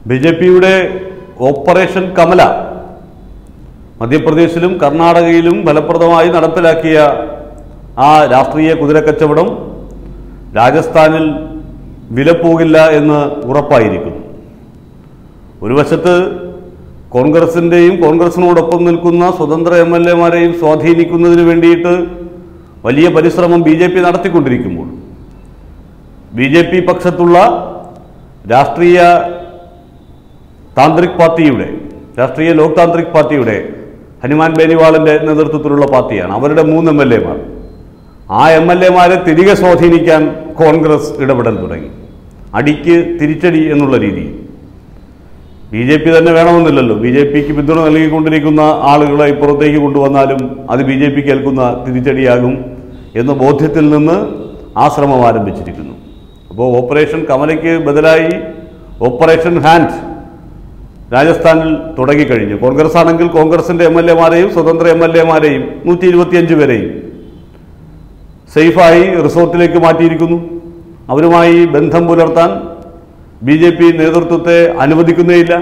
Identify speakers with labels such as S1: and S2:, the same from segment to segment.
S1: B J പിയുടെ operation Kamala മധ്യപ്രദേശിലും കർണാടകയിലും ഫലപ്രദമായി നടപ്പിലാക്കിയ ആ രാഷ്ട്രീയ കുതിരക്കച്ചവടം രാജസ്ഥാനിൽ വിലപ്പോകില്ല എന്ന് ഉറപ്പായിരിക്കുന്നു ഒരു വശത്ത് കോൺഗ്രസിൻ്റെയും കോൺഗ്രസിനോടൊപ്പം നിൽക്കുന്ന സ്വതന്ത്ര എം എൽ എമാരെയും സ്വാധീനിക്കുന്നതിന് വേണ്ടിയിട്ട് വലിയ പരിശ്രമം ബി ജെ പി നടത്തിക്കൊണ്ടിരിക്കുമ്പോൾ ബി ജെ പി പക്ഷത്തുള്ള രാഷ്ട്രീയ താന്ത്രിക് പാർട്ടിയുടെ രാഷ്ട്രീയ ലോക് താന്ത്രിക് പാർട്ടിയുടെ ഹനുമാൻ ബേനിവാളിൻ്റെ നേതൃത്വത്തിലുള്ള പാർട്ടിയാണ് അവരുടെ മൂന്ന് എം എൽ എമാർ ആ എം എൽ എമാരെ തിരികെ സ്വാധീനിക്കാൻ കോൺഗ്രസ് ഇടപെടൽ തുടങ്ങി അടിക്ക് തിരിച്ചടി എന്നുള്ള രീതിയിൽ ബി ജെ പി തന്നെ വേണമെന്നില്ലല്ലോ ബി ജെ പിക്ക് പിന്തുണ നൽകിക്കൊണ്ടിരിക്കുന്ന ആളുകളെ ഇപ്പുറത്തേക്ക് കൊണ്ടുവന്നാലും അത് ബി ജെ പിക്ക് ഏൽക്കുന്ന തിരിച്ചടിയാകും എന്ന ബോധ്യത്തിൽ നിന്ന് ആ ശ്രമം ആരംഭിച്ചിരിക്കുന്നു അപ്പോൾ ഓപ്പറേഷൻ കമലയ്ക്ക് ബദലായി ഓപ്പറേഷൻ ഹാൻഡ് രാജസ്ഥാനിൽ തുടങ്ങിക്കഴിഞ്ഞു കോൺഗ്രസ് ആണെങ്കിൽ കോൺഗ്രസിന്റെ എം എൽ എമാരെയും സ്വതന്ത്ര എം എൽ എമാരെയും നൂറ്റി ഇരുപത്തിയഞ്ച് പേരെയും സേഫായി റിസോർട്ടിലേക്ക് മാറ്റിയിരിക്കുന്നു അവരുമായി ബന്ധം പുലർത്താൻ ബി ജെ പി നേതൃത്വത്തെ അനുവദിക്കുന്നേയില്ല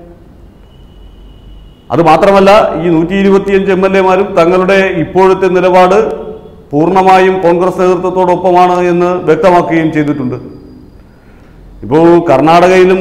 S1: അത് മാത്രമല്ല ഈ നൂറ്റി ഇരുപത്തിയഞ്ച് എം എൽ എമാരും തങ്ങളുടെ ഇപ്പോഴത്തെ നിലപാട് പൂർണ്ണമായും കോൺഗ്രസ് നേതൃത്വത്തോടൊപ്പമാണ് എന്ന് വ്യക്തമാക്കുകയും ചെയ്തിട്ടുണ്ട് ഇപ്പോൾ കർണാടകയിലും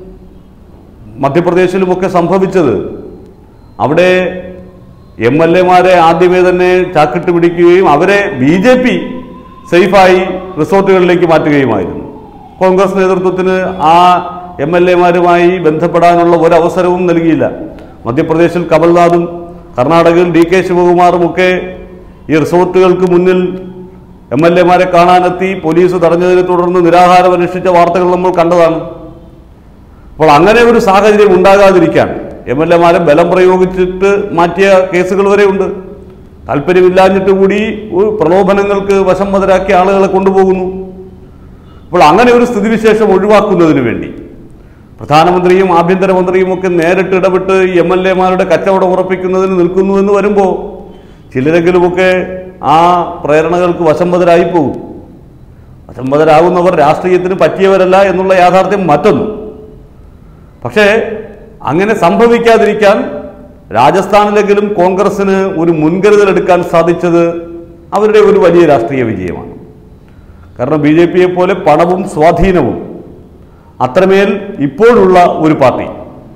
S1: മധ്യപ്രദേശിലുമൊക്കെ സംഭവിച്ചത് അവിടെ എം എൽ എമാരെ ആദ്യമേ തന്നെ ചാക്കിട്ട് പിടിക്കുകയും അവരെ ബി ജെ പി സേഫായി റിസോർട്ടുകളിലേക്ക് മാറ്റുകയുമായിരുന്നു കോൺഗ്രസ് നേതൃത്വത്തിന് ആ എം എൽ എമാരുമായി ബന്ധപ്പെടാനുള്ള ഒരവസരവും നൽകിയില്ല മധ്യപ്രദേശിൽ കമൽനാഥും കർണാടകയിൽ ഡി കെ ശിവകുമാറും ഒക്കെ ഈ റിസോർട്ടുകൾക്ക് മുന്നിൽ എം എൽ എമാരെ കാണാനെത്തി പോലീസ് തടഞ്ഞതിനെ തുടർന്ന് നിരാഹാരം അനുഷ്ഠിച്ച വാർത്തകൾ നമ്മൾ കണ്ടതാണ് അപ്പോൾ അങ്ങനെ ഒരു സാഹചര്യം ഉണ്ടാകാതിരിക്കാൻ എം എൽ എമാരെ ബലം പ്രയോഗിച്ചിട്ട് മാറ്റിയ കേസുകൾ വരെ ഉണ്ട് താല്പര്യമില്ലാഞ്ഞിട്ട് കൂടി ഒരു പ്രലോഭനങ്ങൾക്ക് വശംവതരാക്കിയ ആളുകളെ കൊണ്ടുപോകുന്നു അപ്പോൾ അങ്ങനെ ഒരു സ്ഥിതിവിശേഷം ഒഴിവാക്കുന്നതിന് വേണ്ടി പ്രധാനമന്ത്രിയും ആഭ്യന്തരമന്ത്രിയും ഒക്കെ നേരിട്ട് ഇടപെട്ട് ഈ എം എൽ എമാരുടെ കച്ചവടം ഉറപ്പിക്കുന്നതിന് നിൽക്കുന്നു എന്ന് വരുമ്പോൾ ചിലരെങ്കിലുമൊക്കെ ആ പ്രേരണകൾക്ക് വശംവതരായി പോകും വശംവതരാകുന്നവർ രാഷ്ട്രീയത്തിന് പറ്റിയവരല്ല എന്നുള്ള യാഥാർത്ഥ്യം മറ്റൊന്ന് പക്ഷേ അങ്ങനെ സംഭവിക്കാതിരിക്കാൻ രാജസ്ഥാനിലെങ്കിലും കോൺഗ്രസിന് ഒരു മുൻകരുതൽ എടുക്കാൻ സാധിച്ചത് അവരുടെ ഒരു വലിയ രാഷ്ട്രീയ വിജയമാണ് കാരണം ബി ജെ പിയെ പോലെ പണവും സ്വാധീനവും അത്രമേൽ ഇപ്പോഴുള്ള ഒരു പാർട്ടി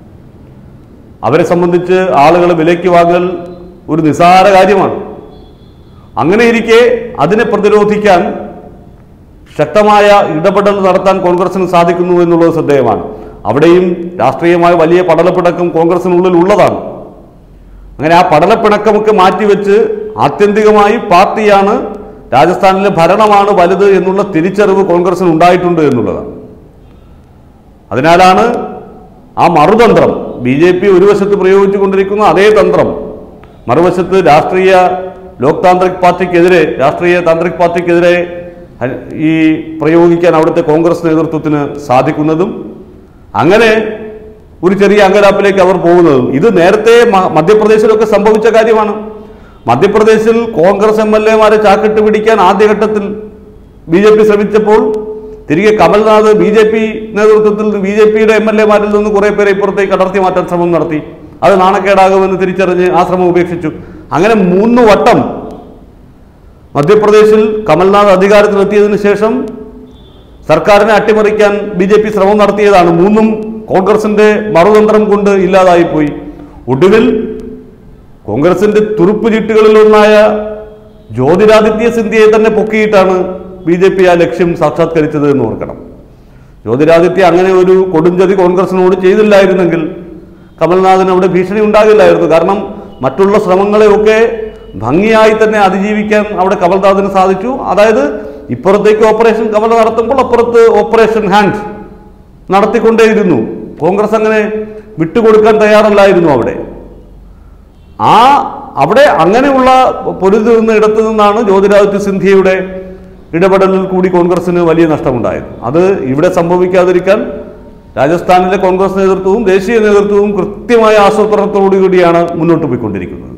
S1: അവരെ സംബന്ധിച്ച് ആളുകൾ വിലയ്ക്ക് വാങ്ങൽ ഒരു നിസ്സാര കാര്യമാണ് അങ്ങനെ ഇരിക്കെ അതിനെ പ്രതിരോധിക്കാൻ ശക്തമായ ഇടപെടൽ നടത്താൻ കോൺഗ്രസിന് സാധിക്കുന്നു എന്നുള്ളത് ശ്രദ്ധേയമാണ് അവിടെയും രാഷ്ട്രീയമായ വലിയ പടലപ്പിണക്കം കോൺഗ്രസിനുള്ളിൽ ഉള്ളതാണ് അങ്ങനെ ആ പടലപ്പിണക്കമൊക്കെ മാറ്റിവെച്ച് ആത്യന്തികമായി പാർട്ടിയാണ് രാജസ്ഥാനിലെ ഭരണമാണ് വലുത് എന്നുള്ള തിരിച്ചറിവ് കോൺഗ്രസിന് ഉണ്ടായിട്ടുണ്ട് എന്നുള്ളതാണ് അതിനാലാണ് ആ മറുതന്ത്രം ബി ജെ പി ഒരു വശത്ത് പ്രയോഗിച്ചുകൊണ്ടിരിക്കുന്ന അതേ തന്ത്രം മറുവശത്ത് രാഷ്ട്രീയ ലോക് താന്ത്രിക് പാർട്ടിക്കെതിരെ രാഷ്ട്രീയ താന്ത്രിക് പാർട്ടിക്കെതിരെ ഹ- ഈ പ്രയോഗിക്കാൻ അവിടുത്തെ കോൺഗ്രസ് നേതൃത്വത്തിന് സാധിക്കുന്നതും അങ്ങനെ ഒരു ചെറിയ അങ്കലാപ്പിലേക്ക് അവർ പോകുന്നതും ഇത് നേരത്തെ മ- മധ്യപ്രദേശിലൊക്കെ സംഭവിച്ച കാര്യമാണ് മധ്യപ്രദേശിൽ കോൺഗ്രസ് എം എൽ എമാരെ ചാക്കിട്ട് പിടിക്കാൻ ആദ്യഘട്ടത്തിൽ ബി ജെ പി ശ്രമിച്ചപ്പോൾ തിരികെ കമൽനാഥ് ബി ജെ പി നേതൃത്വത്തിൽ ബി ജെ പിയുടെ എം എൽ എമാരിൽ നിന്ന് കുറേ പേരെ ഇപ്പുറത്തേക്ക് അടർത്തി മാറ്റാൻ ശ്രമം നടത്തി അത് നാണക്കേടാകുമെന്ന് തിരിച്ചറിഞ്ഞ് ആ ശ്രമം ഉപേക്ഷിച്ചു അങ്ങനെ മൂന്ന് വട്ടം മധ്യപ്രദേശിൽ കമൽനാഥ് അധികാരത്തിലെത്തിയതിനു ശേഷം സർക്കാരിനെ അട്ടിമറിക്കാൻ ബി ജെ പി ശ്രമം നടത്തിയതാണ് മൂന്നും കോൺഗ്രസിന്റെ മറുതന്ത്രം കൊണ്ട് ഇല്ലാതായിപ്പോയി ഒടുവിൽ കോൺഗ്രസിന്റെ തുറുപ്പ് ചീട്ടുകളിലൊന്നായ ജ്യോതിരാദിത്യ സിന്ധ്യയെ തന്നെ പൊക്കിയിട്ടാണ് ബി ജെ പി ആ ലക്ഷ്യം സാക്ഷാത്കരിച്ചത് എന്ന് ഓർക്കണം ജ്യോതിരാദിത്യ അങ്ങനെ ഒരു കൊടുംചതി കോൺഗ്രസിനോട് ചെയ്തില്ലായിരുന്നെങ്കിൽ കമൽനാഥിന് അവിടെ ഭീഷണി ഉണ്ടാകില്ലായിരുന്നു കാരണം മറ്റുള്ള ശ്രമങ്ങളെയൊക്കെ ഭംഗിയായി തന്നെ അതിജീവിക്കാൻ അവിടെ കമൽനാഥിന് സാധിച്ചു അതായത് ഇപ്പുറത്തേക്ക് ഓപ്പറേഷൻ കമൽ നടത്തുമ്പോൾ അപ്പുറത്ത് ഓപ്പറേഷൻ ഹാൻഡ് നടത്തിക്കൊണ്ടേയിരുന്നു കോൺഗ്രസ് അങ്ങനെ വിട്ടുകൊടുക്കാൻ തയ്യാറല്ലായിരുന്നു അവിടെ ആ അവിടെ അങ്ങനെയുള്ള പൊരുതി നിന്ന ഇടത്തു നിന്നാണ് ജ്യോതിരാദിത്യ സിന്ധ്യയുടെ ഇടപെടലിൽ കൂടി കോൺഗ്രസിന് വലിയ നഷ്ടമുണ്ടായത് അത് ഇവിടെ സംഭവിക്കാതിരിക്കാൻ രാജസ്ഥാനിലെ കോൺഗ്രസ് നേതൃത്വവും ദേശീയ നേതൃത്വവും കൃത്യമായ ആസൂത്രണത്തോടു കൂടിയാണ് മുന്നോട്ട് പോയിക്കൊണ്ടിരിക്കുന്നത്